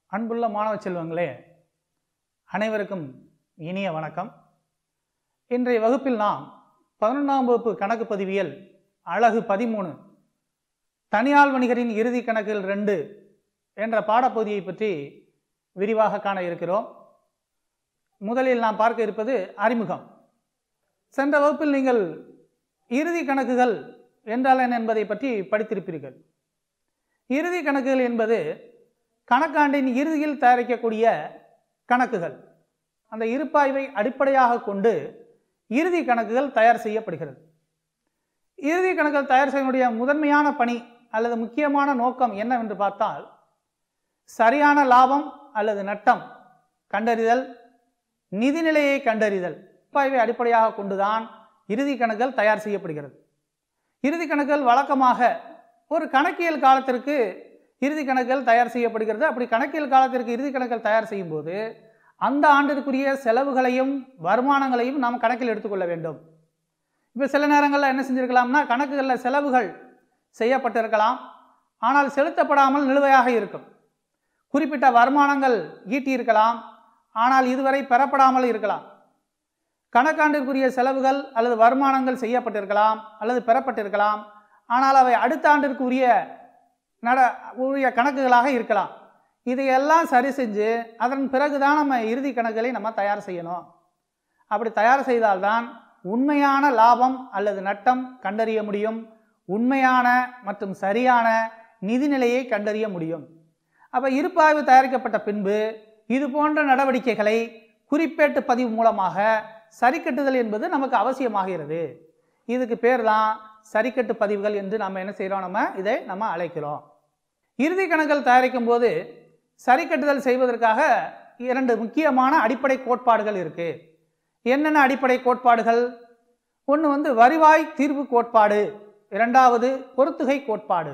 அன்புள்ள மாணவ செல்வங்களே அனைவருக்கும் இனிய வணக்கம் இன்றைய வகுப்பில் நாம் பதினொன்றாம் வகுப்பு கணக்கு பதிவியல் அழகு பதிமூணு தனியால் வணிகரின் இறுதி கணக்குகள் ரெண்டு என்ற பாடப்பகுதியை பற்றி விரிவாக காண இருக்கிறோம் முதலில் நாம் பார்க்க இருப்பது அறிமுகம் சென்ற வகுப்பில் நீங்கள் இறுதி கணக்குகள் என்றால் என்ன என்பதை பற்றி படித்திருப்பீர்கள் இறுதி கணக்குகள் என்பது கணக்காண்டின் இறுதியில் தயாரிக்கக்கூடிய கணக்குகள் அந்த இருப்பாய்வை அடிப்படையாக கொண்டு இறுதி கணக்குகள் தயார் செய்யப்படுகிறது இறுதி கணக்குகள் தயார் செய்யக்கூடிய முதன்மையான பணி அல்லது முக்கியமான நோக்கம் என்னவென்று பார்த்தால் சரியான லாபம் அல்லது நட்டம் கண்டறிதல் நிதிநிலையை கண்டறிதல் இருப்பாய்வை அடிப்படையாக கொண்டுதான் இறுதி கணக்குகள் தயார் செய்யப்படுகிறது இறுதி கணக்குகள் வழக்கமாக ஒரு கணக்கியல் காலத்திற்கு இறுதி கணக்குகள் தயார் செய்யப்படுகிறது அப்படி கணக்கியல் காலத்திற்கு இறுதி கணக்குகள் தயார் செய்யும்போது அந்த ஆண்டிற்குரிய செலவுகளையும் வருமானங்களையும் நாம் கணக்கில் எடுத்துக்கொள்ள வேண்டும் இப்போ சில நேரங்களில் என்ன செஞ்சிருக்கலாம்னா கணக்குகளில் செலவுகள் செய்யப்பட்டிருக்கலாம் ஆனால் செலுத்தப்படாமல் நிலுவையாக இருக்கும் குறிப்பிட்ட வருமானங்கள் ஈட்டியிருக்கலாம் ஆனால் இதுவரை பெறப்படாமல் இருக்கலாம் கணக்காண்டிற்குரிய செலவுகள் அல்லது வருமானங்கள் செய்யப்பட்டிருக்கலாம் அல்லது பெறப்பட்டிருக்கலாம் ஆனால் அவை அடுத்த ஆண்டிற்கு உரிய நட உரிய கணக்குகளாக இருக்கலாம் இதையெல்லாம் சரி செஞ்சு அதன் பிறகுதான் நம்ம இறுதி கணக்குகளை நம்ம தயார் செய்யணும் அப்படி தயார் செய்தால்தான் உண்மையான லாபம் அல்லது நட்டம் கண்டறிய முடியும் உண்மையான மற்றும் சரியான நிதிநிலையை கண்டறிய முடியும் அப்போ இருப்பாய்வு தயாரிக்கப்பட்ட பின்பு இது போன்ற நடவடிக்கைகளை குறிப்பேட்டு பதிவு மூலமாக சரிக்கட்டுதல் என்பது நமக்கு அவசியமாகிறது இதுக்கு பேர் தான் சரிக்கட்டு பதிவுகள் என்று நம்ம என்ன செய்கிறோம் நம்ம இதை நம்ம அழைக்கிறோம் இறுதி கணக்குகள் தயாரிக்கும் போது சரிக்கட்டுதல் செய்வதற்காக இரண்டு முக்கியமான அடிப்படை கோட்பாடுகள் இருக்கு என்னென்ன அடிப்படை கோட்பாடுகள் ஒன்று வந்து வருவாய் தீர்வு கோட்பாடு இரண்டாவது பொறுத்துகை கோட்பாடு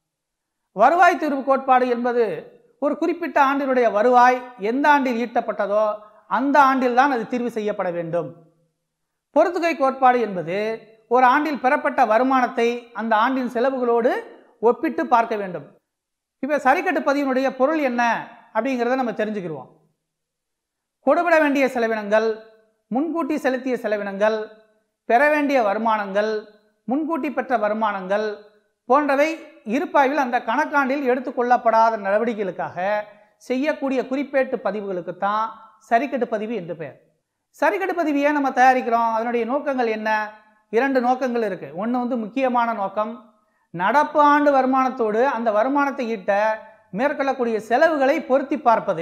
வருவாய் தீர்வு கோட்பாடு என்பது ஒரு குறிப்பிட்ட ஆண்டினுடைய வருவாய் எந்த ஆண்டில் ஈட்டப்பட்டதோ அந்த ஆண்டில் தான் அது தீர்வு செய்யப்பட வேண்டும் பொறுத்துகை கோட்பாடு என்பது ஒரு ஆண்டில் பெறப்பட்ட வருமானத்தை அந்த ஆண்டின் செலவுகளோடு ஒப்பிட்டு பார்க்க வேண்டும் இப்போ சரிக்கட்டு பதிவினுடைய பொருள் என்ன அப்படிங்கிறத நம்ம தெரிஞ்சுக்கிடுவோம் கொடுபட வேண்டிய செலவினங்கள் முன்கூட்டி செலுத்திய செலவினங்கள் பெற வேண்டிய வருமானங்கள் முன்கூட்டி பெற்ற வருமானங்கள் போன்றவை இருப்பாய்வில் அந்த கணக்காண்டில் எடுத்துக்கொள்ளப்படாத நடவடிக்கைகளுக்காக செய்யக்கூடிய குறிப்பேட்டு பதிவுகளுக்கு தான் சரிக்கட்டு பதிவு என்று பெயர் சரிக்கட்டு பதிவு ஏன் நம்ம தயாரிக்கிறோம் அதனுடைய நோக்கங்கள் என்ன இரண்டு நோக்கங்கள் இருக்கு ஒன்று வந்து முக்கியமான நோக்கம் நடப்பு ஆண்டு வருமானத்தோடு அந்த வருமானத்தை ஈட்ட மேற்கொள்ளக்கூடிய செலவுகளை பொருத்தி பார்ப்பது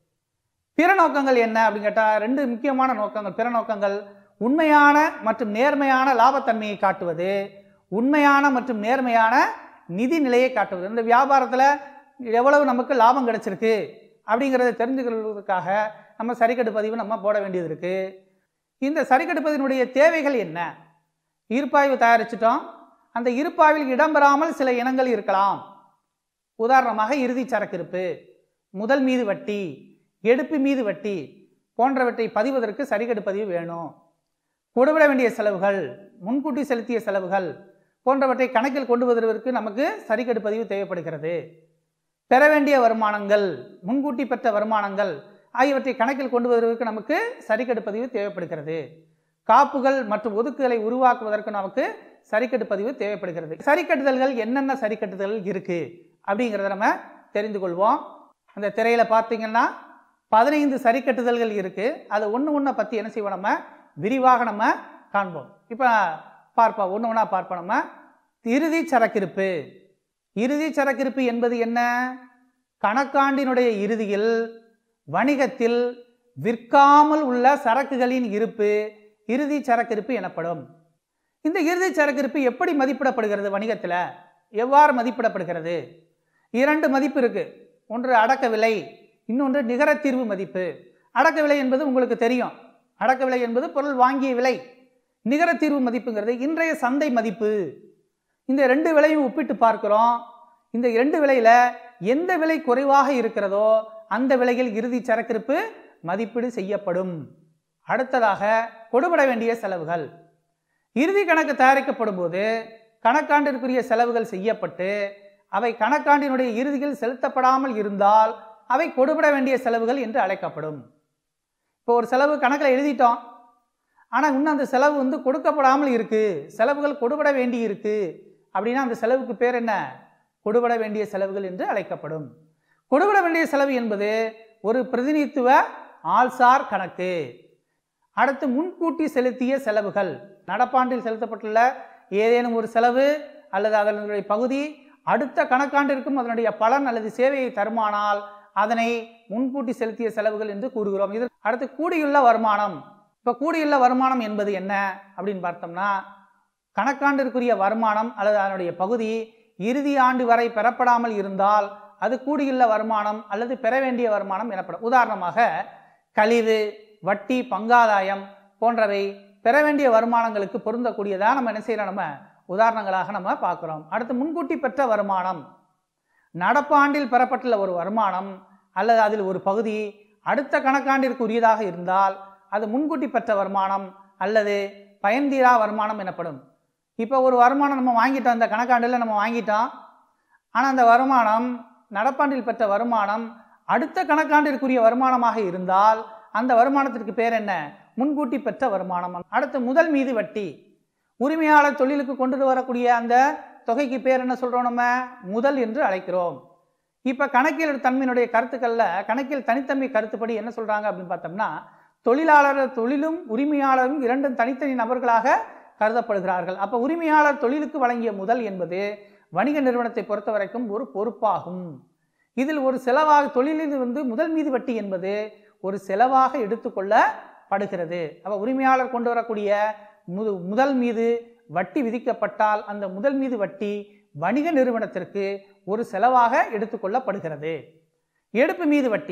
பிற நோக்கங்கள் என்ன அப்படின்னு கேட்டால் ரெண்டு முக்கியமான நோக்கங்கள் பிற நோக்கங்கள் உண்மையான மற்றும் நேர்மையான லாபத்தன்மையை காட்டுவது உண்மையான மற்றும் நேர்மையான நிதி நிலையை காட்டுவது இந்த வியாபாரத்தில் எவ்வளவு நமக்கு லாபம் கிடைச்சிருக்கு அப்படிங்கிறத தெரிஞ்சுக்கிறதுக்காக நம்ம சரிக்கட்டு பதிவு நம்ம போட வேண்டியது இருக்கு இந்த சரிக்கட்டு பதிவினுடைய தேவைகள் என்ன இருப்பாய்வு தயாரிச்சிட்டோம் அந்த இருப்பாய்வில் இடம்பெறாமல் சில இனங்கள் இருக்கலாம் உதாரணமாக இறுதி சரக்கு இருப்பு முதல் மீது வட்டி எடுப்பு மீது வட்டி போன்றவற்றை பதிவதற்கு சரிக்கட்டு பதிவு வேணும் கொடுவிட வேண்டிய செலவுகள் முன்கூட்டி செலுத்திய செலவுகள் போன்றவற்றை கணக்கில் கொண்டு வருவதற்கு நமக்கு சரிக்கட்டு பதிவு தேவைப்படுகிறது பெற வேண்டிய வருமானங்கள் முன்கூட்டி பெற்ற வருமானங்கள் ஆகியவற்றை கணக்கில் கொண்டு வருவதற்கு நமக்கு சரிக்கட்டு பதிவு தேவைப்படுகிறது காப்புகள் மற்றும் ஒதுக்குகளை உருவாக்குவதற்கு நமக்கு சரிக்கட்டு பதிவு தேவைப்படுகிறது சரிக்கட்டுதல்கள் என்னென்ன சரிக்கட்டுதல்கள் இருக்கு அப்படிங்கிறத நம்ம தெரிந்து கொள்வோம் அந்த திரையில பார்த்தீங்கன்னா பதினைந்து சரிக்கட்டுதல்கள் இருக்கு அது ஒன்று ஒன்றை பற்றி என்ன செய்வோம் நம்ம விரிவாக நம்ம காண்போம் இப்போ பார்ப்போம் ஒன்று ஒன்றா பார்ப்போம் நம்ம இறுதி சரக்கிருப்பு இறுதி சரக்கிருப்பு என்பது என்ன கணக்காண்டினுடைய இறுதியில் வணிகத்தில் விற்காமல் உள்ள சரக்குகளின் இருப்பு இறுதி சரக்கிருப்பு எனப்படும் இந்த இறுதி சரக்கிருப்பு எப்படி மதிப்பிடப்படுகிறது வணிகத்தில் எவ்வாறு மதிப்பிடப்படுகிறது இரண்டு மதிப்பு இருக்கு ஒன்று அடக்க விலை இன்னொன்று நிகர தீர்வு மதிப்பு அடக்க விலை என்பது உங்களுக்கு தெரியும் அடக்க விலை என்பது பொருள் வாங்கிய விலை நிகர தீர்வு மதிப்புங்கிறது இன்றைய சந்தை மதிப்பு இந்த ரெண்டு விலையும் ஒப்பிட்டு பார்க்கிறோம் இந்த இரண்டு விலையில எந்த விலை குறைவாக இருக்கிறதோ அந்த விலையில் இறுதி சரக்கிருப்பு மதிப்பீடு செய்யப்படும் அடுத்ததாக கொடுபட வேண்டிய செலவுகள் இறுதி கணக்கு தயாரிக்கப்படும் போது கணக்காண்டிற்குரிய செலவுகள் செய்யப்பட்டு அவை கணக்காண்டினுடைய இறுதியில் செலுத்தப்படாமல் இருந்தால் அவை கொடுபட வேண்டிய செலவுகள் என்று அழைக்கப்படும் இப்போ ஒரு செலவு கணக்கில் எழுதிட்டோம் ஆனால் இன்னும் அந்த செலவு வந்து கொடுக்கப்படாமல் இருக்கு செலவுகள் கொடுபட வேண்டி இருக்கு அப்படின்னா அந்த செலவுக்கு பேர் என்ன கொடுபட வேண்டிய செலவுகள் என்று அழைக்கப்படும் கொடுபட வேண்டிய செலவு என்பது ஒரு பிரதிநிதித்துவ ஆள்சார் கணக்கு அடுத்து முன்கூட்டி செலுத்திய செலவுகள் நடப்பாண்டில் செலுத்தப்பட்டுள்ள ஏதேனும் ஒரு செலவு அல்லது அதனுடைய பகுதி அடுத்த கணக்காண்டிற்கும் அதனுடைய பலன் அல்லது சேவையை தருமானால் அதனை முன்கூட்டி செலுத்திய செலவுகள் என்று கூறுகிறோம் இது அடுத்து கூடியுள்ள வருமானம் இப்போ கூடியுள்ள வருமானம் என்பது என்ன அப்படின்னு பார்த்தோம்னா கணக்காண்டிற்குரிய வருமானம் அல்லது அதனுடைய பகுதி இறுதி ஆண்டு வரை பெறப்படாமல் இருந்தால் அது கூடியுள்ள வருமானம் அல்லது பெற வேண்டிய வருமானம் எனப்படும் உதாரணமாக கழிவு வட்டி பங்காதாயம் போன்றவை பெற வேண்டிய வருமானங்களுக்கு பொருந்தக்கூடியதாக நம்ம என்ன செய்யறோம் நம்ம உதாரணங்களாக நம்ம பார்க்குறோம் அடுத்து முன்கூட்டி பெற்ற வருமானம் நடப்பு ஆண்டில் பெறப்பட்டுள்ள ஒரு வருமானம் அல்லது அதில் ஒரு பகுதி அடுத்த கணக்காண்டிற்கு உரியதாக இருந்தால் அது முன்கூட்டி பெற்ற வருமானம் அல்லது பயன்தீரா வருமானம் எனப்படும் இப்போ ஒரு வருமானம் நம்ம வாங்கிட்டோம் இந்த கணக்காண்டில் நம்ம வாங்கிட்டோம் ஆனால் அந்த வருமானம் நடப்பாண்டில் பெற்ற வருமானம் அடுத்த கணக்காண்டிற்குரிய வருமானமாக இருந்தால் அந்த வருமானத்திற்கு பேர் என்ன முன்கூட்டி பெற்ற வருமானம் அடுத்து முதல் மீது வட்டி உரிமையாளர் தொழிலுக்கு கொண்டு வரக்கூடிய அந்த தொகைக்கு பேர் என்ன சொல்றோம் நம்ம முதல் என்று அழைக்கிறோம் இப்ப கணக்கியல் தன்மையினுடைய கருத்துக்கள்ல கணக்கியல் தனித்தன்மை கருத்துப்படி என்ன சொல்றாங்க அப்படின்னு பார்த்தோம்னா தொழிலாளர் தொழிலும் உரிமையாளரும் இரண்டும் தனித்தனி நபர்களாக கருதப்படுகிறார்கள் அப்ப உரிமையாளர் தொழிலுக்கு வழங்கிய முதல் என்பது வணிக நிறுவனத்தை பொறுத்த வரைக்கும் ஒரு பொறுப்பாகும் இதில் ஒரு செலவாக தொழிலில் வந்து முதல் மீது வட்டி என்பது ஒரு செலவாக எடுத்துக்கொள்ளப்படுகிறது அப்ப உரிமையாளர் கொண்டு வரக்கூடிய முது முதல் மீது வட்டி விதிக்கப்பட்டால் அந்த முதல் மீது வட்டி வணிக நிறுவனத்திற்கு ஒரு செலவாக எடுத்துக்கொள்ளப்படுகிறது எடுப்பு மீது வட்டி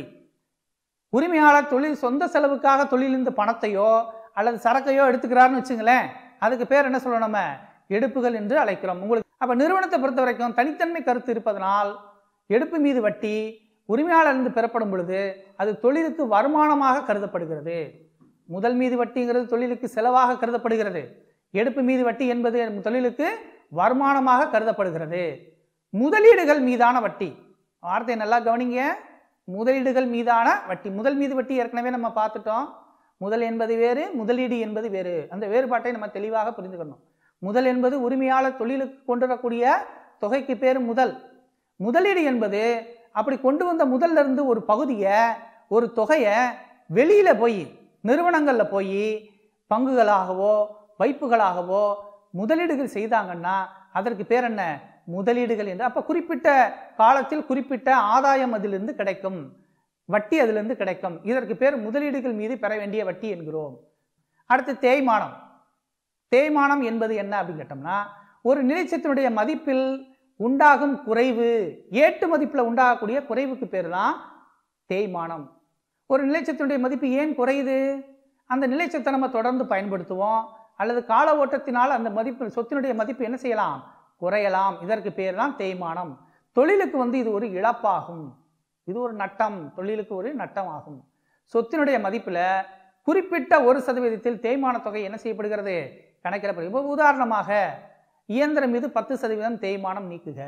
உரிமையாளர் தொழில் சொந்த செலவுக்காக தொழிலிருந்து பணத்தையோ அல்லது சரக்கையோ எடுத்துக்கிறாருன்னு வச்சுங்களேன் அதுக்கு பேர் என்ன சொல்லணும் நம்ம எடுப்புகள் என்று அழைக்கிறோம் உங்களுக்கு அப்ப நிறுவனத்தை பொறுத்த வரைக்கும் தனித்தன்மை கருத்து இருப்பதனால் எடுப்பு மீது வட்டி உரிமையாளரிருந்து பெறப்படும் பொழுது அது தொழிலுக்கு வருமானமாக கருதப்படுகிறது முதல் மீது வட்டிங்கிறது தொழிலுக்கு செலவாக கருதப்படுகிறது எடுப்பு மீது வட்டி என்பது தொழிலுக்கு வருமானமாக கருதப்படுகிறது முதலீடுகள் மீதான வட்டி வார்த்தையை நல்லா கவனிங்க முதலீடுகள் மீதான வட்டி முதல் மீது வட்டி ஏற்கனவே நம்ம பார்த்துட்டோம் முதல் என்பது வேறு முதலீடு என்பது வேறு அந்த வேறுபாட்டை நம்ம தெளிவாக புரிந்துக்கணும் முதல் என்பது உரிமையாளர் தொழிலுக்கு கொண்டு வரக்கூடிய தொகைக்கு பேர் முதல் முதலீடு என்பது அப்படி கொண்டு வந்த முதல்ல இருந்து ஒரு பகுதியை ஒரு தொகையை வெளியில போய் நிறுவனங்கள்ல போய் பங்குகளாகவோ வைப்புகளாகவோ முதலீடுகள் செய்தாங்கன்னா அதற்கு பேர் என்ன முதலீடுகள் என்று அப்ப குறிப்பிட்ட காலத்தில் குறிப்பிட்ட ஆதாயம் அதிலிருந்து கிடைக்கும் வட்டி அதிலிருந்து கிடைக்கும் இதற்கு பேர் முதலீடுகள் மீது பெற வேண்டிய வட்டி என்கிறோம் அடுத்து தேய்மானம் தேய்மானம் என்பது என்ன அப்படின்னு கேட்டோம்னா ஒரு நிலைச்சத்தினுடைய மதிப்பில் உண்டாகும் குறைவு ஏட்டு மதிப்பில் உண்டாகக்கூடிய குறைவுக்கு பேர் தான் தேய்மானம் ஒரு நிலைச்சத்தினுடைய மதிப்பு ஏன் குறையுது அந்த நிலைச்சத்தை நம்ம தொடர்ந்து பயன்படுத்துவோம் அல்லது கால ஓட்டத்தினால் அந்த மதிப்பு சொத்தினுடைய மதிப்பு என்ன செய்யலாம் குறையலாம் இதற்கு பேர் தான் தேய்மானம் தொழிலுக்கு வந்து இது ஒரு இழப்பாகும் இது ஒரு நட்டம் தொழிலுக்கு ஒரு நட்டம் ஆகும் சொத்தினுடைய மதிப்பில் குறிப்பிட்ட ஒரு சதவீதத்தில் தேய்மான தொகை என்ன செய்யப்படுகிறது கணக்கிடப்படுகிறது இப்போ உதாரணமாக இயந்திரம் மீது பத்து சதவீதம் தேய்மானம் நீக்குக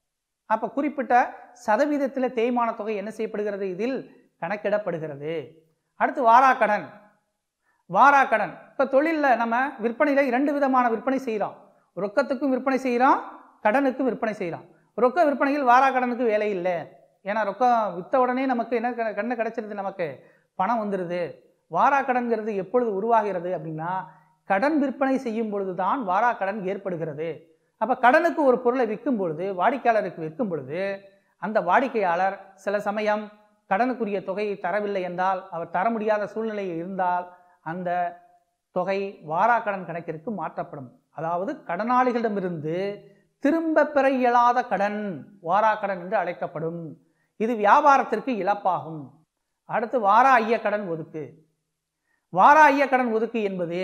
அப்போ குறிப்பிட்ட சதவீதத்தில் தேய்மான தொகை என்ன செய்யப்படுகிறது இதில் கணக்கிடப்படுகிறது அடுத்து வாராக்கடன் வாராக்கடன் இப்போ தொழிலில் நம்ம விற்பனையில் இரண்டு விதமான விற்பனை செய்கிறோம் ரொக்கத்துக்கும் விற்பனை செய்கிறோம் கடனுக்கும் விற்பனை செய்கிறோம் ரொக்க விற்பனையில் வாராக்கடனுக்கு வேலை இல்லை ஏன்னா ரொக்கம் வித்த உடனே நமக்கு என்ன க- கண்ணு கிடைச்சிருது நமக்கு பணம் வந்துடுது வாராக்கடன்கிறது எப்பொழுது உருவாகிறது அப்படின்னா கடன் விற்பனை செய்யும் பொழுது தான் வாராக்கடன் ஏற்படுகிறது அப்போ கடனுக்கு ஒரு பொருளை விற்கும் பொழுது வாடிக்கையாளருக்கு விற்கும் பொழுது அந்த வாடிக்கையாளர் சில சமயம் கடனுக்குரிய தொகையை தரவில்லை என்றால் அவர் தர முடியாத சூழ்நிலை இருந்தால் அந்த தொகை வாராக்கடன் கணக்கிற்கு மாற்றப்படும் அதாவது கடனாளிகளிடமிருந்து திரும்ப பெற இயலாத கடன் வாராக்கடன் என்று அழைக்கப்படும் இது வியாபாரத்திற்கு இழப்பாகும் அடுத்து வாரா ஐய கடன் ஒதுக்கு வாரா ஐய கடன் ஒதுக்கு என்பது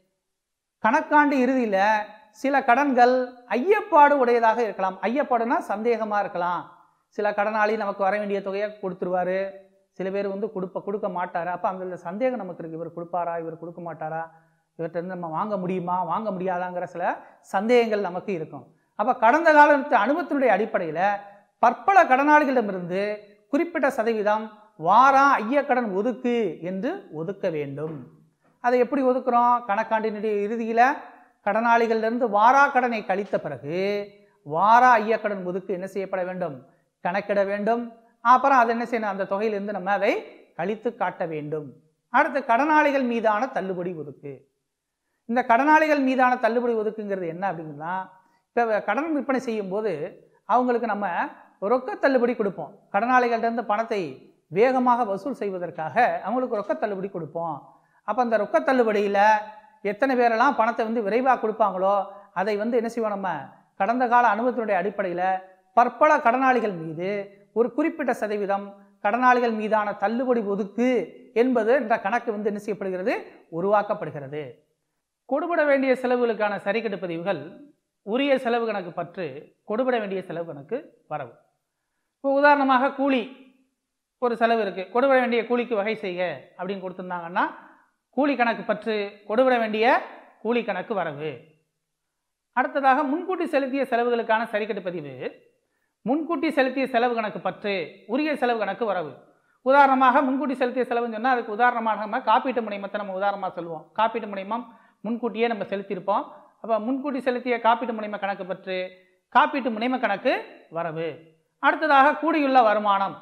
கணக்காண்டு இறுதியில் சில கடன்கள் ஐயப்பாடு உடையதாக இருக்கலாம் ஐயப்பாடுனா சந்தேகமாக இருக்கலாம் சில கடனாளி நமக்கு வர வேண்டிய தொகையை கொடுத்துருவாரு சில பேர் வந்து கொடுப்ப கொடுக்க மாட்டாரு அப்போ அந்த சந்தேகம் நமக்கு இருக்கு இவர் கொடுப்பாரா இவர் கொடுக்க மாட்டாரா இவர்கிட்ட இருந்து நம்ம வாங்க முடியுமா வாங்க முடியாதாங்கிற சில சந்தேகங்கள் நமக்கு இருக்கும் அப்போ கடந்த காலத்து அனுபவத்தினுடைய அடிப்படையில் பற்பல கடனாளிகளிடமிருந்து குறிப்பிட்ட சதவீதம் வாரா ஐயக்கடன் ஒதுக்கு என்று ஒதுக்க வேண்டும் அதை எப்படி ஒதுக்குறோம் கணக்காண்டினுடைய இறுதியில் கடனாளிகளிலிருந்து வாரா கடனை கழித்த பிறகு வாரா ஐயக்கடன் ஒதுக்கு என்ன செய்யப்பட வேண்டும் கணக்கிட வேண்டும் அப்புறம் அதை என்ன செய்யணும் அந்த தொகையிலிருந்து நம்ம அதை கழித்து காட்ட வேண்டும் அடுத்து கடனாளிகள் மீதான தள்ளுபடி ஒதுக்கு இந்த கடனாளிகள் மீதான தள்ளுபடி ஒதுக்குங்கிறது என்ன அப்படின்னா இப்போ கடன் விற்பனை செய்யும்போது அவங்களுக்கு நம்ம ரொக்க தள்ளுபடி கொடுப்போம் கடனாளிகள்கிட்ட பணத்தை வேகமாக வசூல் செய்வதற்காக அவங்களுக்கு ரொக்க தள்ளுபடி கொடுப்போம் அப்போ அந்த ரொக்க தள்ளுபடியில் எத்தனை பேரெல்லாம் பணத்தை வந்து விரைவாக கொடுப்பாங்களோ அதை வந்து என்ன செய்வோம் நம்ம கடந்த கால அனுபவத்தினுடைய அடிப்படையில் பற்பல கடனாளிகள் மீது ஒரு குறிப்பிட்ட சதவீதம் கடனாளிகள் மீதான தள்ளுபடி ஒதுக்கு என்பது என்ற கணக்கு வந்து என்ன செய்யப்படுகிறது உருவாக்கப்படுகிறது கொடுபட வேண்டிய செலவுகளுக்கான சரிக்கட்டு பதிவுகள் உரிய செலவு கணக்கு பற்று கொடுபட வேண்டிய செலவு கணக்கு வரவு இப்போ உதாரணமாக கூலி ஒரு செலவு இருக்குது கொடுபட வேண்டிய கூலிக்கு வகை செய்க அப்படின்னு கொடுத்துருந்தாங்கன்னா கூலி கணக்கு பற்று கொடுபட வேண்டிய கூலி கணக்கு வரவு அடுத்ததாக முன்கூட்டி செலுத்திய செலவுகளுக்கான சரிக்கட்டு பதிவு முன்கூட்டி செலுத்திய செலவு கணக்கு பற்று உரிய செலவு கணக்கு வரவு உதாரணமாக முன்கூட்டி செலுத்திய செலவுன்னு சொன்னால் அதுக்கு உதாரணமாக நம்ம காப்பீட்டு முனைமத்தை நம்ம உதாரணமாக சொல்லுவோம் காப்பீட்டு முனைமம் முன்கூட்டியே நம்ம செலுத்தியிருப்போம் அப்போ முன்கூட்டி செலுத்திய காப்பீட்டு முனைம கணக்கு பற்று காப்பீட்டு முனைம கணக்கு வரவு அடுத்ததாக கூடியுள்ள வருமானம்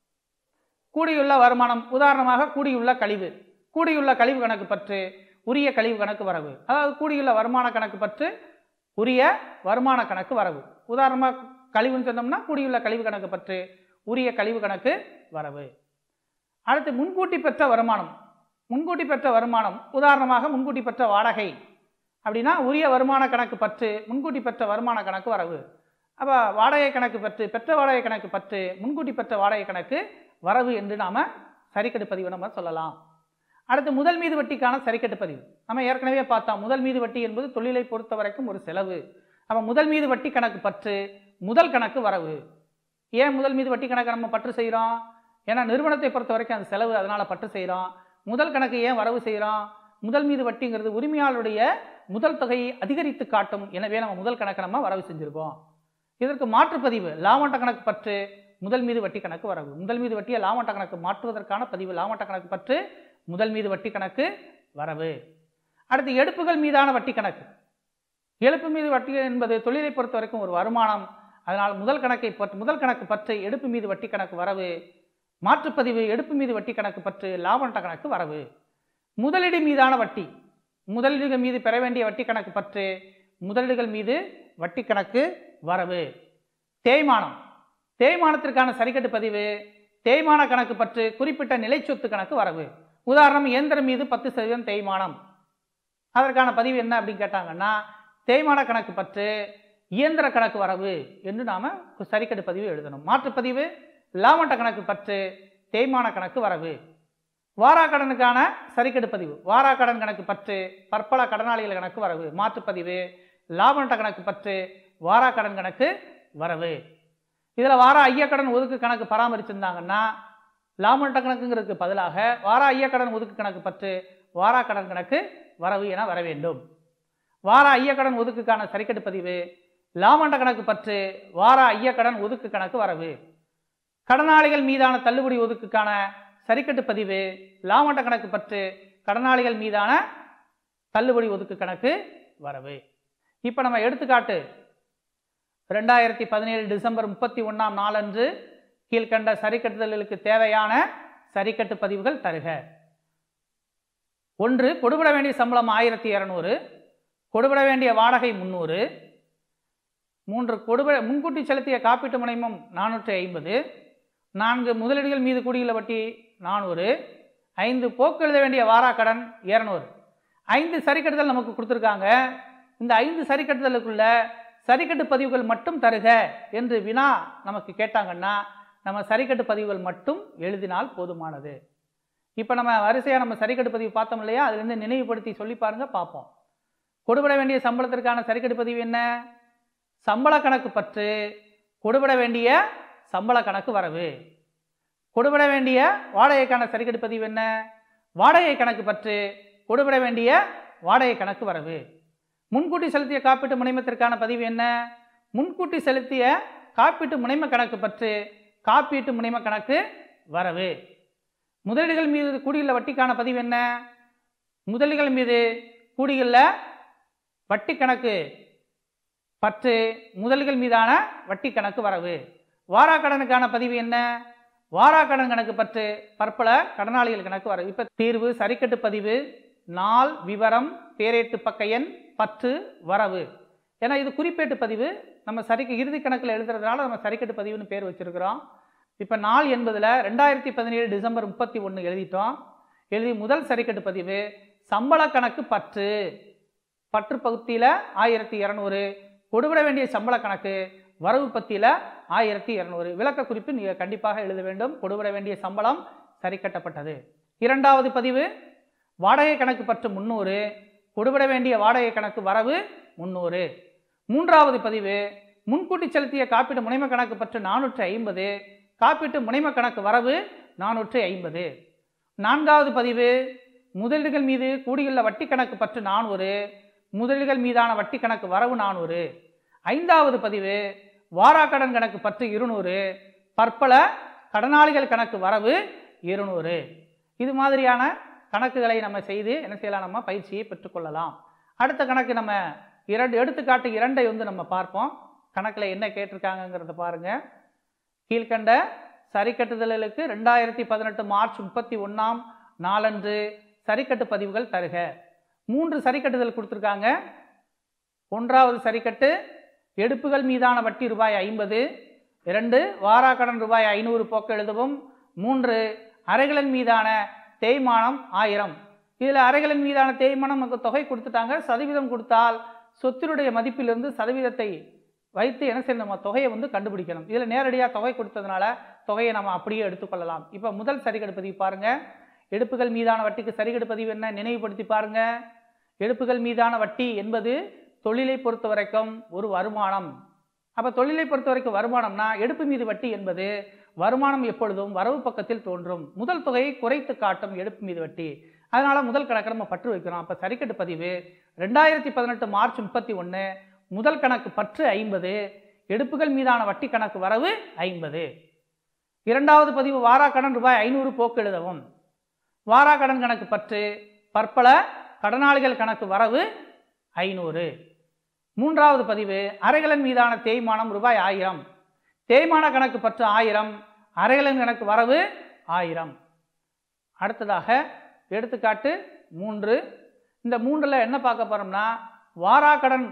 கூடியுள்ள வருமானம் உதாரணமாக கூடியுள்ள கழிவு கூடியுள்ள கழிவு கணக்கு பற்று உரிய கழிவு கணக்கு வரவு அதாவது கூடியுள்ள வருமான கணக்கு பற்று உரிய வருமான கணக்கு வரவு உதாரணமாக கழிவுன்னு சொன்னோம்னா கூடியுள்ள கழிவு கணக்கு பற்று உரிய கழிவு கணக்கு வரவு அடுத்து முன்கூட்டி பெற்ற வருமானம் முன்கூட்டி பெற்ற வருமானம் உதாரணமாக முன்கூட்டி பெற்ற வாடகை அப்படின்னா உரிய வருமான கணக்கு பற்று முன்கூட்டி பெற்ற வருமான கணக்கு வரவு அப்போ வாடகை கணக்கு பற்று பெற்ற வாடகை கணக்கு பற்று முன்கூட்டி பெற்ற வாடகை கணக்கு வரவு என்று நாம் சரிக்கட்டு பதிவு நம்ம சொல்லலாம் அடுத்து முதல் மீது வட்டிக்கான சரிக்கட்டு பதிவு நம்ம ஏற்கனவே பார்த்தோம் முதல் மீது வட்டி என்பது தொழிலை பொறுத்த வரைக்கும் ஒரு செலவு அப்போ முதல் மீது வட்டி கணக்கு பற்று முதல் கணக்கு வரவு ஏன் முதல் மீது வட்டி கணக்கு நம்ம பற்று செய்கிறோம் ஏன்னா நிறுவனத்தை பொறுத்த வரைக்கும் அது செலவு அதனால் பற்று செய்கிறோம் முதல் கணக்கு ஏன் வரவு செய்கிறோம் முதல் மீது வட்டிங்கிறது உரிமையாளருடைய முதல் தொகையை அதிகரித்து காட்டும் எனவே நம்ம முதல் கணக்கு நம்ம வரவு செஞ்சுருக்கோம் இதற்கு மாற்றுப்பதிவு லாபட்ட கணக்கு பற்று முதல் மீது வட்டி கணக்கு வரவு முதல் மீது வட்டியை லாபட்ட கணக்கு மாற்றுவதற்கான பதிவு லாபட்ட கணக்கு பற்று முதல் மீது வட்டி கணக்கு வரவு அடுத்து எடுப்புகள் மீதான வட்டி கணக்கு எழுப்பு மீது வட்டி என்பது தொழிலை பொறுத்த வரைக்கும் ஒரு வருமானம் அதனால் முதல் கணக்கை பற்று முதல் கணக்கு பற்று எடுப்பு மீது வட்டி கணக்கு வரவு மாற்றுப்பதிவு எடுப்பு மீது வட்டி கணக்கு பற்று லாபட்ட கணக்கு வரவு முதலீடு மீதான வட்டி முதலீடுகள் மீது பெற வேண்டிய வட்டி கணக்கு பற்று முதலீடுகள் மீது வட்டி கணக்கு வரவு தேய்மானம் தேய்மானத்திற்கான சரிக்கட்டு பதிவு தேய்மான கணக்கு பற்று குறிப்பிட்ட நிலை சொத்து கணக்கு வரவு உதாரணம் இயந்திரம் மீது பத்து சதவீதம் தேய்மானம் அதற்கான பதிவு என்ன அப்படின்னு கேட்டாங்கன்னா தேய்மான கணக்கு பற்று இயந்திர கணக்கு வரவு என்று நாம் சரிக்கட்டு பதிவு எழுதணும் மாற்றுப்பதிவு லாபட்ட கணக்கு பற்று தேய்மான கணக்கு வரவு வாராக்கடனுக்கான சரிக்கட்டு பதிவு வாராக்கடன் கணக்கு பற்று பற்பல கடனாளிகள் கணக்கு வரவு மாற்றுப்பதிவு லாபட்ட கணக்கு பற்று வாராக்கடன் கணக்கு வரவு இதில் வார ஐயக்கடன் ஒதுக்கு கணக்கு பராமரிச்சிருந்தாங்கன்னா லாபட்ட கணக்குங்கிறதுக்கு பதிலாக வார ஐயக்கடன் ஒதுக்கு கணக்கு பற்று வாராக்கடன் கணக்கு வரவு என வர வேண்டும் வார ஐயக்கடன் ஒதுக்குக்கான சரிக்கட்டு பதிவு லாபண்ட கணக்கு பற்று வார ஐயக்கடன் ஒதுக்கு கணக்கு வரவு கடனாளிகள் மீதான தள்ளுபடி ஒதுக்குக்கான சரிக்கட்டு பதிவு லாபண்ட கணக்கு பற்று கடனாளிகள் மீதான தள்ளுபடி ஒதுக்கு கணக்கு வரவு இப்போ நம்ம எடுத்துக்காட்டு ரெண்டாயிரத்தி பதினேழு டிசம்பர் முப்பத்தி ஒன்றாம் நாளன்று கீழ்கண்ட சரிக்கட்டுதல்களுக்கு தேவையான சரிக்கட்டு பதிவுகள் தருக ஒன்று கொடுபட வேண்டிய சம்பளம் ஆயிரத்தி இரநூறு கொடுபட வேண்டிய வாடகை முந்நூறு மூன்று கொடுப முன்கூட்டி செலுத்திய காப்பீட்டு முனைமம் நானூற்றி ஐம்பது நான்கு முதலீடுகள் மீது கூடியுள்ள வட்டி நானூறு ஐந்து போக்கு எழுத வேண்டிய வாராக்கடன் இரநூறு ஐந்து சரிக்கட்டுதல் நமக்கு கொடுத்துருக்காங்க இந்த ஐந்து சரிக்கட்டுதலுக்குள்ள சரிக்கட்டு பதிவுகள் மட்டும் தருக என்று வினா நமக்கு கேட்டாங்கன்னா நம்ம சரிக்கட்டு பதிவுகள் மட்டும் எழுதினால் போதுமானது இப்போ நம்ம வரிசையாக நம்ம சரிக்கட்டு பதிவு பார்த்தோம் இல்லையா அதுலேருந்து நினைவுபடுத்தி சொல்லி பாருங்க பார்ப்போம் கொடுபட வேண்டிய சம்பளத்திற்கான சரிக்கட்டு பதிவு என்ன சம்பள கணக்கு பற்று கொடுபட வேண்டிய சம்பள கணக்கு வரவு கொடுபட வேண்டிய வாடகைக்கான சரிக்கட்டு பதிவு என்ன வாடகை கணக்கு பற்று கொடுபட வேண்டிய வாடகை கணக்கு வரவு முன்கூட்டி செலுத்திய காப்பீட்டு முனைமத்திற்கான பதிவு என்ன முன்கூட்டி செலுத்திய காப்பீட்டு முனைம கணக்கு பற்று காப்பீட்டு முனைம கணக்கு வரவு முதலீடுகள் மீது கூடியுள்ள வட்டிக்கான பதிவு என்ன முதலீடுகள் மீது கூடியுள்ள வட்டி கணக்கு பற்று முதல்கள் மீதான வட்டி கணக்கு வரவு வாராக்கடனுக்கான பதிவு என்ன வாராக்கடன் கணக்கு பற்று பற்பல கடனாளிகள் கணக்கு வரவு இப்ப தீர்வு சரிக்கட்டு பதிவு நாள் விவரம் பேரேட்டு பக்க எண் பற்று வரவு ஏன்னா இது குறிப்பேட்டு பதிவு நம்ம சரிக்கு இறுதி கணக்கில் எழுதுறதுனால நம்ம சரிக்கட்டு பதிவுன்னு பேர் வச்சிருக்கிறோம் இப்போ நாள் என்பதில் ரெண்டாயிரத்தி பதினேழு டிசம்பர் முப்பத்தி ஒன்று எழுதிட்டோம் எழுதி முதல் சரிக்கட்டு பதிவு சம்பள கணக்கு பற்று பற்று பகுதியில் ஆயிரத்தி இரநூறு கொடுவிட வேண்டிய சம்பள கணக்கு வரவு பத்தியில் ஆயிரத்தி இரநூறு விளக்க குறிப்பு நீங்கள் கண்டிப்பாக எழுத வேண்டும் கொடுவிட வேண்டிய சம்பளம் சரி கட்டப்பட்டது இரண்டாவது பதிவு வாடகை கணக்கு பற்று முந்நூறு கொடுவிட வேண்டிய வாடகை கணக்கு வரவு முந்நூறு மூன்றாவது பதிவு முன்கூட்டி செலுத்திய காப்பீட்டு முனைம கணக்கு பற்று நானூற்று ஐம்பது காப்பீட்டு முனைம கணக்கு வரவு நானூற்று ஐம்பது நான்காவது பதிவு முதலீடுகள் மீது கூடியுள்ள வட்டி கணக்கு பற்று நானூறு முதலீடுகள் மீதான வட்டி கணக்கு வரவு நானூறு ஐந்தாவது பதிவு வாராக்கடன் கணக்கு பற்று இருநூறு பற்பல கடனாளிகள் கணக்கு வரவு இருநூறு இது மாதிரியான கணக்குகளை நம்ம செய்து என்ன செய்யலாம் நம்ம பயிற்சியை பெற்றுக்கொள்ளலாம் அடுத்த கணக்கு நம்ம இரண்டு எடுத்துக்காட்டு இரண்டை வந்து நம்ம பார்ப்போம் கணக்கில் என்ன கேட்டிருக்காங்கங்கிறத பாருங்க கீழ்கண்ட சரிக்கட்டுதல்களுக்கு ரெண்டாயிரத்தி பதினெட்டு மார்ச் முப்பத்தி ஒன்றாம் நாளன்று சரிக்கட்டு பதிவுகள் தருக மூன்று சரிக்கட்டுதல் கொடுத்துருக்காங்க ஒன்றாவது சரிக்கட்டு எடுப்புகள் மீதான வட்டி ரூபாய் ஐம்பது இரண்டு வாராக்கடன் ரூபாய் ஐநூறு போக்க எழுதவும் மூன்று அறைகளின் மீதான தேய்மானம் ஆயிரம் இதில் அறைகளின் மீதான தேய்மானம் நமக்கு தொகை கொடுத்துட்டாங்க சதவீதம் கொடுத்தால் சொத்தினுடைய மதிப்பிலிருந்து சதவீதத்தை வைத்து என்ன செய்யணும் நம்ம தொகையை வந்து கண்டுபிடிக்கணும் இதில் நேரடியாக தொகை கொடுத்ததுனால தொகையை நம்ம அப்படியே எடுத்துக்கொள்ளலாம் இப்போ முதல் சரிகடு பதிவு பாருங்க எடுப்புகள் மீதான வட்டிக்கு சரிகடு பதிவு என்ன நினைவுபடுத்தி பாருங்க எடுப்புகள் மீதான வட்டி என்பது தொழிலை பொறுத்த வரைக்கும் ஒரு வருமானம் அப்போ தொழிலை பொறுத்த வரைக்கும் வருமானம்னா எடுப்பு மீது வட்டி என்பது வருமானம் எப்பொழுதும் வரவு பக்கத்தில் தோன்றும் முதல் தொகையை குறைத்து காட்டும் எடுப்பு மீது வட்டி அதனால முதல் கணக்கு நம்ம பற்று வைக்கிறோம் அப்போ சரிக்கட்டு பதிவு ரெண்டாயிரத்தி பதினெட்டு மார்ச் முப்பத்தி ஒன்று முதல் கணக்கு பற்று ஐம்பது எடுப்புகள் மீதான வட்டி கணக்கு வரவு ஐம்பது இரண்டாவது பதிவு வாராக்கடன் ரூபாய் ஐநூறு போக்கு எழுதவும் வாராக்கடன் கணக்கு பற்று பற்பல கடனாளிகள் கணக்கு வரவு ஐநூறு மூன்றாவது பதிவு அறைகளின் மீதான தேய்மானம் ரூபாய் ஆயிரம் தேய்மான கணக்கு பற்று ஆயிரம் அறைகளின் கணக்கு வரவு ஆயிரம் அடுத்ததாக எடுத்துக்காட்டு மூன்று இந்த மூன்றில் என்ன பார்க்க போறோம்னா வாராக்கடன்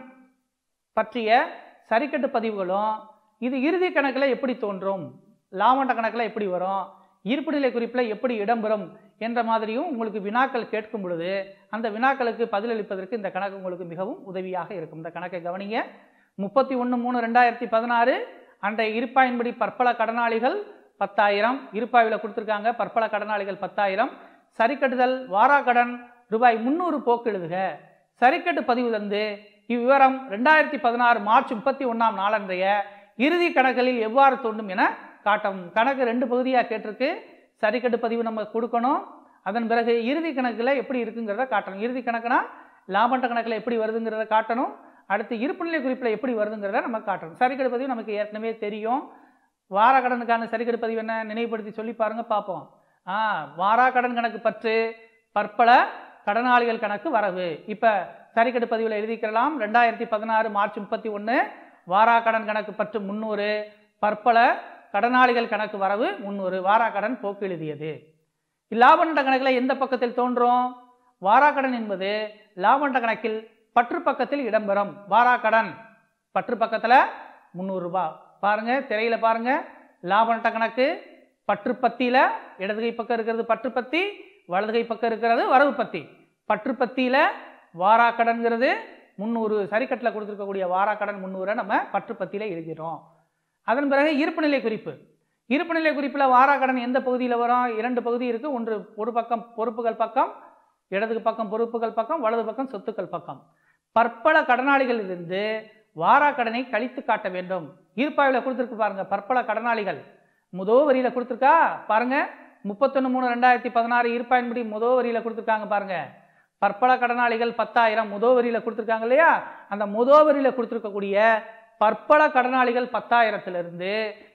பற்றிய சரிக்கட்டு பதிவுகளும் இது இறுதி கணக்கில் எப்படி தோன்றும் லாபண்ட கணக்கில் எப்படி வரும் இருப்புநிலை குறிப்பில் எப்படி இடம்பெறும் என்ற மாதிரியும் உங்களுக்கு வினாக்கள் கேட்கும் பொழுது அந்த வினாக்களுக்கு பதிலளிப்பதற்கு இந்த கணக்கு உங்களுக்கு மிகவும் உதவியாக இருக்கும் இந்த கணக்கை கவனிங்க முப்பத்தி ஒன்று மூணு ரெண்டாயிரத்தி பதினாறு அன்றைய இருப்பாயின்படி பற்பல கடனாளிகள் பத்தாயிரம் இருப்பாயில் கொடுத்துருக்காங்க பற்பல கடனாளிகள் பத்தாயிரம் சரிக்கட்டுதல் வாராக்கடன் ரூபாய் முந்நூறு போக்கு எழுதுக சரிக்கட்டு பதிவு தந்து இவ்விவரம் ரெண்டாயிரத்தி பதினாறு மார்ச் முப்பத்தி ஒன்றாம் நாளன்றைய இறுதி கணக்குகளில் எவ்வாறு தோன்றும் என காட்டும் கணக்கு ரெண்டு பகுதியாக கேட்டிருக்கு சரிக்கட்டு பதிவு நம்ம கொடுக்கணும் அதன் பிறகு இறுதி கணக்கில் எப்படி இருக்குங்கிறத காட்டணும் இறுதி கணக்குனா லாபண்ட கணக்கில் எப்படி வருதுங்கிறத காட்டணும் அடுத்து இருப்புநிலை குறிப்பில் எப்படி வருதுங்கிறத நம்ம காட்டணும் சரிக்கட்டு பதிவு நமக்கு ஏற்கனவே தெரியும் வார கடனுக்கான சரிக்கட்டு பதிவு என்ன நினைவுபடுத்தி சொல்லி பாருங்க பார்ப்போம் ஆ வாரா கடன் கணக்கு பற்று பற்பல கடனாளிகள் கணக்கு வரவு இப்போ சரிக்கட்டு பதிவில் எழுதிக்கலாம் ரெண்டாயிரத்தி பதினாறு மார்ச் முப்பத்தி ஒன்று வாரா கடன் கணக்கு பற்று முந்நூறு பற்பல கடனாளிகள் கணக்கு வரவு முந்நூறு வாராக்கடன் போக்கு எழுதியது லாபநண்ட கணக்கில் எந்த பக்கத்தில் தோன்றும் வாராக்கடன் என்பது லாபநண்ட கணக்கில் பற்று பக்கத்தில் இடம்பெறும் வாராக்கடன் பற்று பக்கத்தில் முந்நூறு ரூபாய் பாருங்க திரையில பாருங்க லாபநட்ட கணக்கு பற்று பத்தியில இடதுகை பக்கம் இருக்கிறது பற்று பத்தி வலதுகை பக்கம் இருக்கிறது வரவு பத்தி பற்று பத்தியில வாராக்கடன்கிறது முந்நூறு சரிக்கட்டில் கொடுத்துருக்கக்கூடிய வாராக்கடன் முந்நூறை நம்ம பற்று பத்தியில எழுதிடுறோம் அதன் பிறகு இருப்புநிலை குறிப்பு இருப்புநிலை குறிப்பில் வாராக்கடன் எந்த பகுதியில் வரும் இரண்டு பகுதி இருக்கு ஒன்று ஒரு பக்கம் பொறுப்புகள் பக்கம் இடது பக்கம் பொறுப்புகள் பக்கம் வலது பக்கம் சொத்துக்கள் பக்கம் பற்பல கடனாளிகள் இருந்து வாராக்கடனை கழித்து காட்ட வேண்டும் இருப்பாவில் கொடுத்துருக்கு பாருங்க பற்பல கடனாளிகள் முதோ வரியில கொடுத்துருக்கா பாருங்க முப்பத்தொன்று மூணு ரெண்டாயிரத்தி பதினாறு இருப்பாயின்படி முதோ வரியில கொடுத்துருக்காங்க பாருங்க பற்பல கடனாளிகள் பத்தாயிரம் முதோ வரியில கொடுத்துருக்காங்க இல்லையா அந்த முதோ வரியில கொடுத்துருக்கக்கூடிய பற்பல கடனாளிகள் பத்தாயிரத்திலிருந்து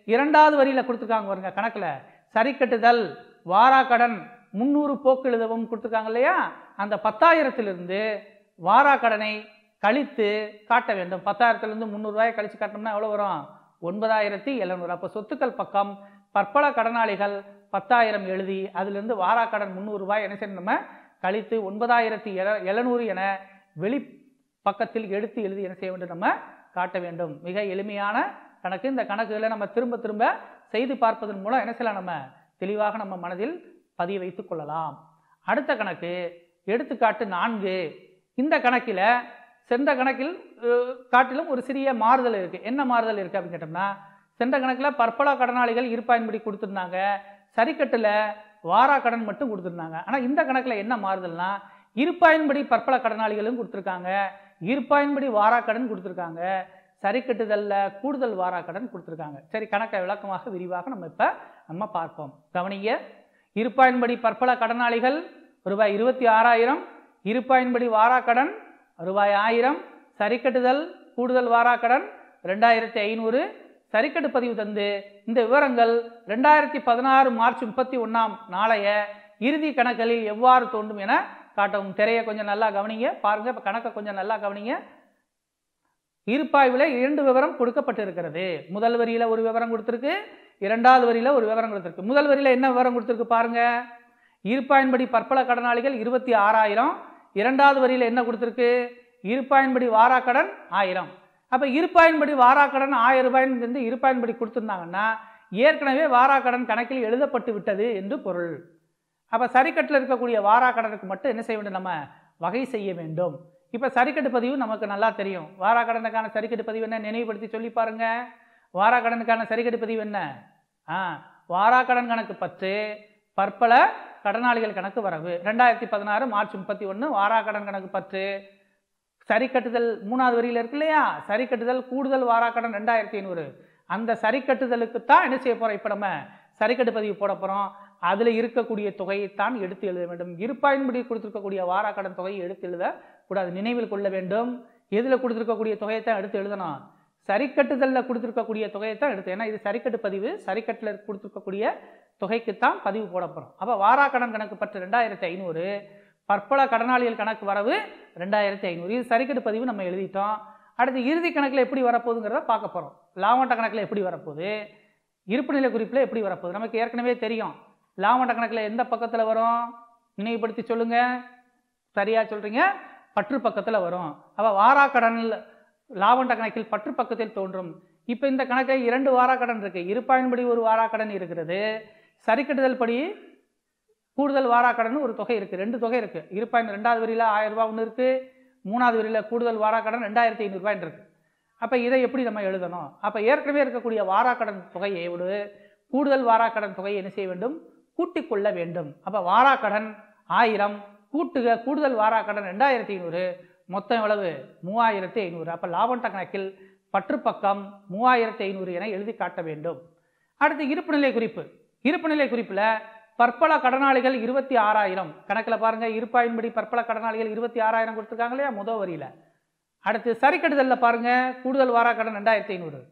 இரண்டாவது வரியில கொடுத்துருக்காங்க பாருங்க கணக்குல சரி கட்டுதல் வாராக்கடன் முந்நூறு போக்கு எழுதவும் கொடுத்துருக்காங்க இல்லையா அந்த பத்தாயிரத்திலிருந்து வாராக்கடனை கழித்து காட்ட வேண்டும் பத்தாயிரத்திலிருந்து முந்நூறுரூவாயை கழிச்சு காட்டினோம்னா எவ்வளோ வரும் ஒன்பதாயிரத்தி எழுநூறு அப்போ சொத்துக்கள் பக்கம் பற்பல கடனாளிகள் பத்தாயிரம் எழுதி அதிலிருந்து வாராக்கடன் முந்நூறு ரூபாய் என்ன செய்யணும் நம்ம கழித்து ஒன்பதாயிரத்தி எழ எழுநூறு என வெளி பக்கத்தில் எடுத்து எழுதி என்ன செய்ய வேண்டும் நம்ம காட்ட வேண்டும் மிக எளிமையான கணக்கு இந்த கணக்குகளை நம்ம திரும்ப திரும்ப செய்து பார்ப்பதன் மூலம் என்ன செய்யலாம் நம்ம தெளிவாக நம்ம மனதில் பதிய வைத்துக் கொள்ளலாம் அடுத்த கணக்கு எடுத்துக்காட்டு நான்கு இந்த கணக்கில் சென்ற கணக்கில் அஹ், காட்டிலும் ஒரு சிறிய மாறுதல் இருக்கு என்ன மாறுதல் இருக்கு அப்படின்னு கேட்டோம்னா சென்ற கணக்கில் பற்பல கடனாளிகள் இருப்பாயின்படி கொடுத்துருந்தாங்க சரிக்கட்டில் வாரா கடன் மட்டும் கொடுத்துருந்தாங்க ஆனால் இந்த கணக்கில் என்ன மாறுதல்னா இருப்பாயின்படி பற்பல கடனாளிகளும் கொடுத்துருக்காங்க இருப்பாயின்படி வாரா கடன் கொடுத்துருக்காங்க சரி கட்டுதல்ல கூடுதல் வாரா கடன் கொடுத்துருக்காங்க சரி கணக்கை விளக்கமாக விரிவாக நம்ம இப்போ நம்ம பார்ப்போம் கவனிங்க இருப்பாயின்படி பற்பல கடனாளிகள் ரூபாய் இருபத்தி ஆறாயிரம் இருப்பாயின்படி வாரா கடன் ரூபாய் ஆயிரம் சரி கட்டுதல் கூடுதல் வாரா கடன் ரெண்டாயிரத்தி ஐநூறு சரிக்கட்டு பதிவு தந்து இந்த விவரங்கள் ரெண்டாயிரத்தி பதினாறு மார்ச் முப்பத்தி ஒன்றாம் நாளைய இறுதி கணக்குகளில் எவ்வாறு தோன்றும் என காட்டவும் திரையை கொஞ்சம் நல்லா கவனிங்க பாருங்க இப்போ கணக்கை கொஞ்சம் நல்லா கவனிங்க இருப்பாய்வில் இரண்டு விவரம் கொடுக்கப்பட்டிருக்கிறது முதல் வரியில ஒரு விவரம் கொடுத்துருக்கு இரண்டாவது வரியில ஒரு விவரம் கொடுத்துருக்கு முதல் வரியில என்ன விவரம் கொடுத்துருக்கு பாருங்க இருப்பாயின்படி பற்பல கடனாளிகள் இருபத்தி ஆறாயிரம் இரண்டாவது வரியில என்ன கொடுத்துருக்கு இருப்பாயின்படி வாராக்கடன் ஆயிரம் அப்ப இருப்பாயின்படி வாராக்கடன் ஆயிரம் ரூபாயின்னு வந்து இருப்பாயின்படி கொடுத்துருந்தாங்கன்னா ஏற்கனவே வாராக்கடன் கணக்கில் எழுதப்பட்டு விட்டது என்று பொருள் அப்ப சரிக்கட்டில் இருக்கக்கூடிய வாராக்கடனுக்கு மட்டும் என்ன செய்ய வேண்டும் நம்ம வகை செய்ய வேண்டும் இப்ப சரிக்கட்டு பதிவு நமக்கு நல்லா தெரியும் வாராக்கடனுக்கான சரிக்கட்டு பதிவு என்ன நினைவுபடுத்தி சொல்லி பாருங்க வாராக்கடனுக்கான சரிக்கட்டு பதிவு என்ன ஆ வாராக்கடன் கணக்கு பத்து பற்பல கடனாளிகள் கணக்கு வரவு ரெண்டாயிரத்தி பதினாறு மார்ச் முப்பத்தி ஒன்று வாராக்கடன் கணக்கு பத்து சரி கட்டுதல் மூணாவது வரியில இருக்கு இல்லையா சரி கட்டுதல் கூடுதல் வாராக்கடன் ரெண்டாயிரத்தி ஐநூறு அந்த சரி கட்டுதலுக்கு தான் என்ன செய்ய போறோம் இப்போ நம்ம சரிக்கட்டு பதிவு போட போறோம் அதில் இருக்கக்கூடிய தொகையைத்தான் எடுத்து எழுத வேண்டும் இருப்பாயின்படி கொடுத்துருக்கக்கூடிய வாராக்கடன் தொகையை எடுத்து எழுத கூடாது நினைவில் கொள்ள வேண்டும் எதில் கொடுத்துருக்கக்கூடிய தொகையை தான் எடுத்து எழுதணும் சரிக்கட்டுதலில் கொடுத்துருக்கக்கூடிய தொகையை தான் எடுத்து ஏன்னா இது சரிக்கட்டு பதிவு சரிக்கட்டில் கொடுத்துருக்கக்கூடிய தொகைக்குத்தான் பதிவு போட போகிறோம் அப்போ வாராக்கடன் கணக்கு பற்று ரெண்டாயிரத்தி ஐநூறு பற்பல கடனாளிகள் கணக்கு வரவு ரெண்டாயிரத்தி ஐநூறு இது சரிக்கட்டு பதிவு நம்ம எழுதிட்டோம் அடுத்து இறுதி கணக்கில் எப்படி வரப்போகுதுங்கிறத பார்க்க போகிறோம் லாபட்ட கணக்கில் எப்படி வரப்போகுது இருப்புநிலை குறிப்பில் எப்படி வரப்போகுது நமக்கு ஏற்கனவே தெரியும் லாபட்ட கணக்கில் எந்த பக்கத்தில் வரும் நினைவுபடுத்தி சொல்லுங்க சரியா சொல்றீங்க பற்று பக்கத்தில் வரும் அப்போ வாராக்கடனில் லாபண்ட கணக்கில் பற்று பக்கத்தில் தோன்றும் இப்போ இந்த கணக்கை இரண்டு வாராக்கடன் இருக்கு இருப்பாயின்படி ஒரு வாராக்கடன் இருக்கிறது சரிக்கட்டுதல் படி கூடுதல் வாராக்கடன் ஒரு தொகை இருக்கு ரெண்டு தொகை இருக்கு இருப்பாயின் ரெண்டாவது வரியில ஆயிரம் ரூபாய் ஒன்று இருக்கு மூணாவது வரியில கூடுதல் வாராக்கடன் ரெண்டாயிரத்தி ஐநூறுரூபாயின் இருக்கு அப்போ இதை எப்படி நம்ம எழுதணும் அப்போ ஏற்கனவே இருக்கக்கூடிய வாராக்கடன் தொகையோடு கூடுதல் வாராக்கடன் தொகையை என்ன செய்ய வேண்டும் கூட்டிக் கொள்ள வேண்டும் அப்போ வாராக்கடன் ஆயிரம் கூட்டுக கூடுதல் வாராக்கடன் ரெண்டாயிரத்தி ஐநூறு மொத்தம் எவ்வளவு மூவாயிரத்தி ஐநூறு அப்போ லாபண்ட கணக்கில் பற்று பக்கம் மூவாயிரத்தி ஐநூறு என எழுதி காட்ட வேண்டும் அடுத்து இருப்புநிலை குறிப்பு இருப்புநிலை குறிப்பில் பற்பல கடனாளிகள் இருபத்தி ஆறாயிரம் கணக்கில் பாருங்க இருப்பாயின்படி பற்பல கடனாளிகள் இருபத்தி ஆறாயிரம் கொடுத்துருக்காங்க இல்லையா முதல் வரியில அடுத்து சரிக்கட்டுதலில் பாருங்க கூடுதல் வாராக்கடன் ரெண்டாயிரத்தி ஐநூறு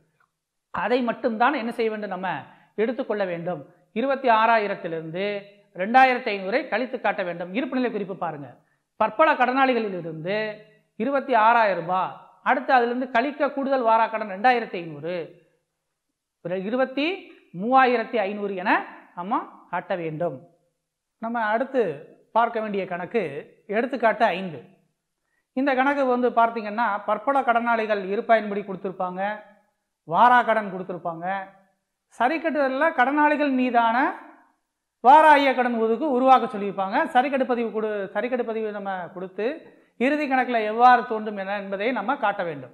அதை மட்டும்தான் என்ன செய்ய வேண்டும் நம்ம எடுத்துக்கொள்ள வேண்டும் இருபத்தி ஆறாயிரத்திலிருந்து ரெண்டாயிரத்தி ஐநூறை கழித்து காட்ட வேண்டும் இருப்புநிலை குறிப்பு பாருங்க பற்பல கடனாளிகளிலிருந்து இருபத்தி ஆறாயிரம் ரூபாய் அடுத்து அதிலிருந்து கழிக்க கூடுதல் வாராக்கடன் ரெண்டாயிரத்தி ஐநூறு இருபத்தி மூவாயிரத்தி ஐநூறு என நம்ம காட்ட வேண்டும் நம்ம அடுத்து பார்க்க வேண்டிய கணக்கு எடுத்துக்காட்டு ஐந்து இந்த கணக்கு வந்து பார்த்தீங்கன்னா பற்பல கடனாளிகள் இருப்பாயின்படி கொடுத்துருப்பாங்க வாரா கடன் கொடுத்துருப்பாங்க சரிக்கட்டுதலில் கடனாளிகள் மீதான வாராய கடன் ஒதுக்கு உருவாக்க சொல்லியிருப்பாங்க சரிக்கட்டு பதிவு கொடு சரிக்கட்டு பதிவு நம்ம கொடுத்து இறுதி கணக்கில் எவ்வாறு தோன்றும் என என்பதை நம்ம காட்ட வேண்டும்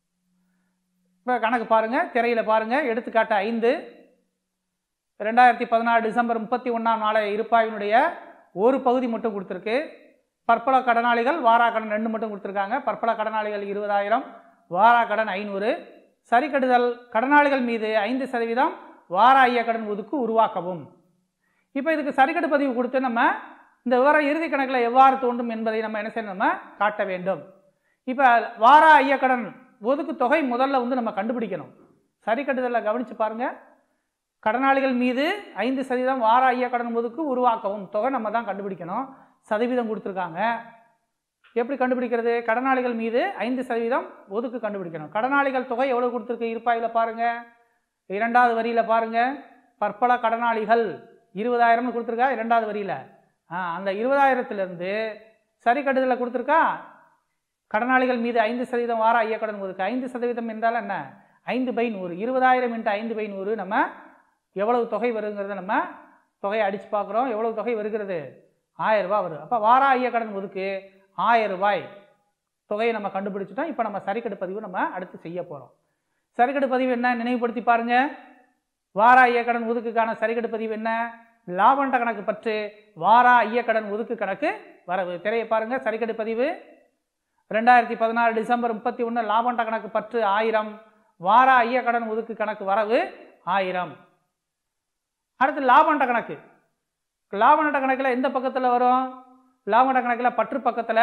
இப்போ கணக்கு பாருங்க திரையில் பாருங்க எடுத்துக்காட்டு ஐந்து ரெண்டாயிரத்தி பதினாறு டிசம்பர் முப்பத்தி ஒன்றாம் நாளை இருப்பாயினுடைய ஒரு பகுதி மட்டும் கொடுத்துருக்கு பற்பல கடனாளிகள் வாரா கடன் ரெண்டு மட்டும் கொடுத்துருக்காங்க பற்பல கடனாளிகள் இருபதாயிரம் வாரா கடன் ஐநூறு சரிக்கட்டுதல் கடனாளிகள் மீது ஐந்து சதவீதம் வார ஐய கடன் ஒதுக்கு உருவாக்கவும் இப்போ இதுக்கு சரிக்கட்டு பதிவு கொடுத்து நம்ம இந்த விவரம் இறுதி கணக்கில் எவ்வாறு தோன்றும் என்பதை நம்ம என்ன செய்யணும் நம்ம காட்ட வேண்டும் இப்போ வார ஐய கடன் ஒதுக்கு தொகை முதல்ல வந்து நம்ம கண்டுபிடிக்கணும் சரிக்கட்டுதலில் கவனித்து பாருங்க கடனாளிகள் மீது ஐந்து சதவீதம் வார ஐயா கடன் ஒதுக்கு உருவாக்கவும் தொகை நம்ம தான் கண்டுபிடிக்கணும் சதவீதம் கொடுத்துருக்காங்க எப்படி கண்டுபிடிக்கிறது கடனாளிகள் மீது ஐந்து சதவீதம் ஒதுக்கு கண்டுபிடிக்கணும் கடனாளிகள் தொகை எவ்வளவு கொடுத்துருக்கு இருப்பாயில் பாருங்க இரண்டாவது வரியில பாருங்க பற்பல கடனாளிகள் இருபதாயிரம்னு கொடுத்துருக்கா இரண்டாவது வரியில ஆ, அந்த இருபதாயிரத்திலிருந்து சரி கட்டுதலில் கொடுத்துருக்கா கடனாளிகள் மீது ஐந்து சதவீதம் வார ஐயா கடன் ஒதுக்கு ஐந்து சதவீதம் என்றால் என்ன ஐந்து பை நூறு இருபதாயிரம் இன்ட்டு ஐந்து பை நூறு நம்ம எவ்வளவு தொகை வருங்கிறத நம்ம தொகையை அடிச்சு பார்க்குறோம் எவ்வளவு தொகை வருகிறது ஆயிரம் ரூபாய் வரும் அப்போ வார ஐயா கடன் ஒதுக்கு ஆயிரம் ரூபாய் தொகையை நம்ம கண்டுபிடிச்சிட்டோம் இப்போ நம்ம சரிக்கட்டு பதிவு நம்ம அடுத்து செய்ய போகிறோம் சரிக்கட்டு பதிவு என்ன நினைவுபடுத்தி பாருங்க வார ஐயக்கடன் ஒதுக்குக்கான சரிக்கட்டு பதிவு என்ன லாபண்ட கணக்கு பற்று வாரா ஐயக்கடன் ஒதுக்கு கணக்கு வரவு திரையை பாருங்க சரிக்கட்டு பதிவு ரெண்டாயிரத்தி பதினாறு டிசம்பர் முப்பத்தி ஒன்று லாபண்ட கணக்கு பற்று ஆயிரம் வாரா ஐயக்கடன் ஒதுக்கு கணக்கு வரவு ஆயிரம் அடுத்து லாபண்ட கணக்கு லாபண்ட கணக்கில் எந்த பக்கத்தில் வரும் லாபண்ட கணக்கில் பற்று பக்கத்தில்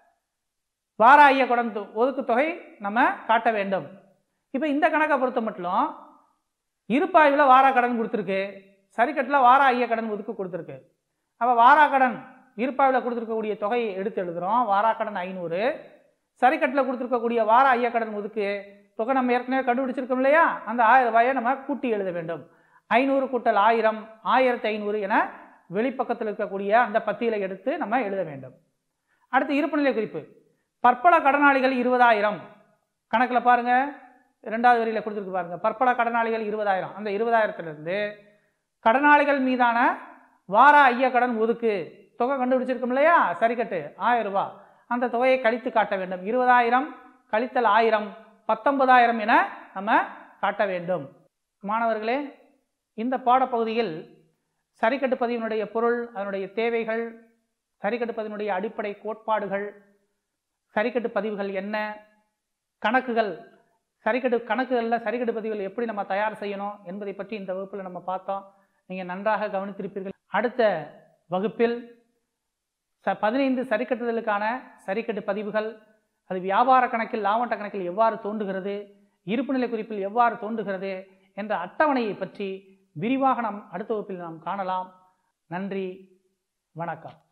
வார ஐயக்கடன் தொ- ஒதுக்கு தொகை நம்ம காட்ட வேண்டும் இப்போ இந்த கணக்கை பொறுத்த மட்டும் இருப்பாய்வில் வாரா கடன் கொடுத்துருக்கு சரிக்கட்டில் வாரா ஐய கடன் ஒதுக்கு கொடுத்துருக்கு அப்போ வாரா கடன் இருப்பாய்வில் கொடுத்துருக்கக்கூடிய தொகையை எடுத்து எழுதுகிறோம் வாரா கடன் ஐநூறு சரிக்கட்டில் கொடுத்துருக்கக்கூடிய வார ஐய கடன் ஒதுக்கு தொகை நம்ம ஏற்கனவே கண்டுபிடிச்சிருக்கோம் இல்லையா அந்த ஆயிரம் ரூபாயை நம்ம கூட்டி எழுத வேண்டும் ஐநூறு கூட்டல் ஆயிரம் ஆயிரத்தி ஐநூறு என வெளிப்பக்கத்தில் இருக்கக்கூடிய அந்த பத்தியில எடுத்து நம்ம எழுத வேண்டும் அடுத்து இருப்புநிலை குறிப்பு பற்பல கடனாளிகள் இருபதாயிரம் கணக்கில் பாருங்க ரெண்டாவது வரியில் கொடுத்துருக்கு பாருங்க பற்பல கடனாளிகள் இருபதாயிரம் அந்த இருபதாயிரத்திலிருந்து கடனாளிகள் மீதான வார ஐய கடன் ஒதுக்கு தொகை கண்டுபிடிச்சிருக்கோம் இல்லையா சரிக்கட்டு ஆயிரம் ரூபாய் அந்த தொகையை கழித்து காட்ட வேண்டும் இருபதாயிரம் கழித்தல் ஆயிரம் பத்தொன்பதாயிரம் என நம்ம காட்ட வேண்டும் மாணவர்களே இந்த பாடப்பகுதியில் சரிக்கட்டு பதிவினுடைய பொருள் அதனுடைய தேவைகள் சரிக்கட்டு பதிவினுடைய அடிப்படை கோட்பாடுகள் சரிக்கட்டு பதிவுகள் என்ன கணக்குகள் சரிக்கட்டு கணக்குகளில் சரிக்கட்டு பதிவுகள் எப்படி நம்ம தயார் செய்யணும் என்பதை பற்றி இந்த வகுப்பில் நம்ம பார்த்தோம் நீங்கள் நன்றாக கவனித்திருப்பீர்கள் அடுத்த வகுப்பில் ச பதினைந்து சரிக்கட்டுதலுக்கான சரிக்கட்டு பதிவுகள் அது வியாபார கணக்கில் லாபட்ட கணக்கில் எவ்வாறு தோன்றுகிறது இருப்புநிலை குறிப்பில் எவ்வாறு தோன்றுகிறது என்ற அட்டவணையை பற்றி விரிவாக நாம் அடுத்த வகுப்பில் நாம் காணலாம் நன்றி வணக்கம்